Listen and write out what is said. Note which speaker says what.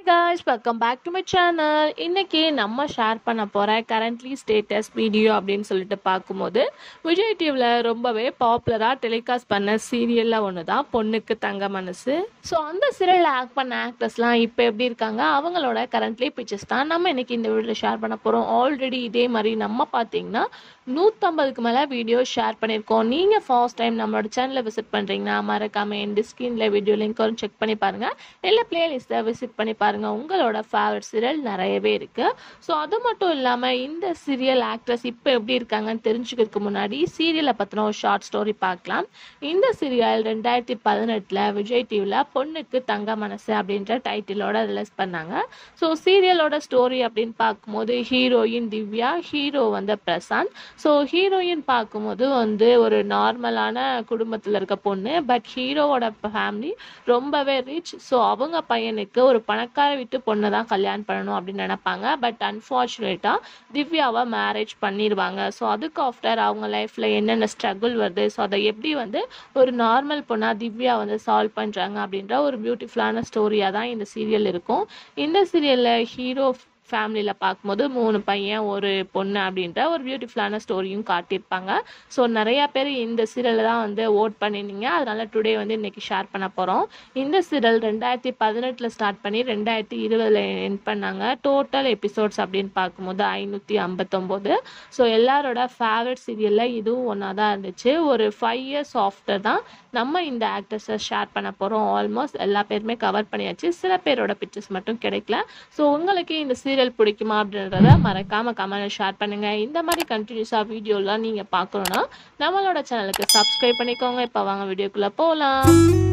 Speaker 1: hi guys welcome back to my channel இன்னைக்கு நம்ம share பண்ண போகிற கரண்ட்லி ஸ்டேட்டஸ் வீடியோ அப்படின்னு சொல்லிட்டு பார்க்கும்போது விஜய் டிவியில் ரொம்பவே பாப்புலராக டெலிகாஸ்ட் பண்ண சீரியலில் ஒன்று தான் பொண்ணுக்கு தங்க மனசு ஸோ அந்த சீரியலில் ஆக்ட் பண்ண ஆக்டர்ஸ்லாம் இப்போ எப்படி இருக்காங்க அவங்களோட கரண்ட்லி பிக்சர்ஸ் தான் நம்ம இன்னைக்கு இந்த வீடியோவில் ஷேர் பண்ண போகிறோம் ஆல்ரெடி இதே மாதிரி நம்ம பார்த்தீங்கன்னா நூற்றம்பதுக்கு மேலே வீடியோ ஷேர் பண்ணியிருக்கோம் நீங்கள் ஃபர்ஸ்ட் டைம் நம்மளோட சேனலை விசிட் பண்ணுறீங்கன்னா மறக்காம என் ஸ்க்ரீனில் வீடியோ லிங்க் வரும் செக் பண்ணி பாருங்கள் இல்லை பிளேலிஸ்ட்டை விசிட் பண்ணி பாருங்கள் உங்களோட ஃபேவரட் சீரியல் நிறையவே இருக்குது ஸோ அது மட்டும் இல்லாமல் இந்த சீரியல் ஆக்ட்ரஸ் இப்போ எப்படி இருக்காங்கன்னு தெரிஞ்சுக்கிறதுக்கு முன்னாடி சீரியலை பற்றின ஒரு ஷார்ட் ஸ்டோரி பார்க்கலாம் இந்த சீரியல் ரெண்டாயிரத்தி பதினெட்டில் விஜய் டிவியில் பொண்ணுக்கு தங்க மனசு அப்படின்ற டைட்டிலோட ரிலீஸ் பண்ணாங்க ஸோ சீரியலோட ஸ்டோரி அப்படின்னு பார்க்கும்போது ஹீரோயின் திவ்யா ஹீரோ வந்து பிரசாந்த் ஸோ ஹீரோயின் பார்க்கும்போது வந்து ஒரு நார்மலான குடும்பத்தில் இருக்க பொண்ணு பட் ஹீரோவோட ஃபேமிலி ரொம்பவே ரிச் ஸோ அவங்க பையனுக்கு ஒரு பணக்கார வீட்டு பொண்ணை தான் கல்யாணம் பண்ணணும் அப்படின்னு நினைப்பாங்க பட் அன்ஃபார்ச்சுனேட்டாக திவ்யாவை மேரேஜ் பண்ணிடுவாங்க ஸோ அதுக்கு ஆஃப்டர் அவங்க லைஃப்பில் என்னென்ன ஸ்ட்ரகிள் வருது ஸோ அதை எப்படி வந்து ஒரு நார்மல் பொண்ணாக திவ்யா வந்து சால்வ் பண்ணுறாங்க அப்படின்ற ஒரு பியூட்டிஃபுல்லான ஸ்டோரியாக தான் இந்த சீரியல் இருக்கும் இந்த சீரியலில் ஹீரோ ஃபேமிலியில் பார்க்கும்போது மூணு பையன் ஒரு பொண்ணு அப்படின்ற ஒரு பியூட்டிஃபுல்லான ஸ்டோரியும் காட்டியிருப்பாங்க ஸோ நிறையா பேர் இந்த சீரியலில் தான் வந்து ஓட் பண்ணியிருந்தீங்க அதனால டுடே வந்து இன்னைக்கு ஷேர் பண்ண போகிறோம் இந்த சீரியல் ரெண்டாயிரத்தி பதினெட்டில் ஸ்டார்ட் பண்ணி ரெண்டாயிரத்தி இருபதில் என் பண்ணாங்க டோட்டல் எபிசோட்ஸ் அப்படின்னு பார்க்கும்போது ஐநூற்றி ஐம்பத்தொம்போது ஸோ எல்லாரோட ஃபேவரட் சீரியலில் இதுவும் ஒன்றா தான் இருந்துச்சு ஒரு ஃபைவ் இயர்ஸ் ஆஃப்டர் தான் நம்ம இந்த ஆக்டர்ஸை ஷேர் பண்ண போகிறோம் ஆல்மோஸ்ட் எல்லா பேருமே கவர் பண்ணியாச்சு சில பேரோட பிக்சர்ஸ் மட்டும் கிடைக்கல ஸோ உங்களுக்கு இந்த சீரியல் பிடிக்குமா அப்படின்றத மறக்காம கமெண்ட் ஷேர் பண்ணுங்க இந்த மாதிரி கண்டினியூஸாக வீடியோலாம் நீங்கள் பார்க்கணுன்னா நம்மளோட சேனலுக்கு சப்ஸ்கிரைப் பண்ணிக்கோங்க இப்போ வாங்க வீடியோக்குள்ளே போகலாம்